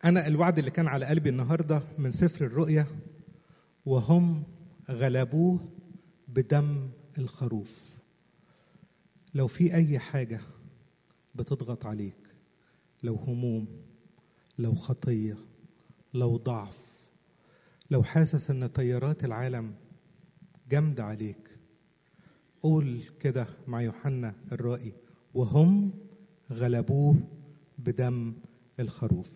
أنا الوعد اللي كان على قلبي النهاردة من سفر الرؤيا وهم غلبوه بدم الخروف لو في أي حاجة بتضغط عليك لو هموم لو خطية لو ضعف لو حاسس ان تيارات العالم جامدة عليك قول كده مع يوحنا الرائي وهم غلبوه بدم الخروف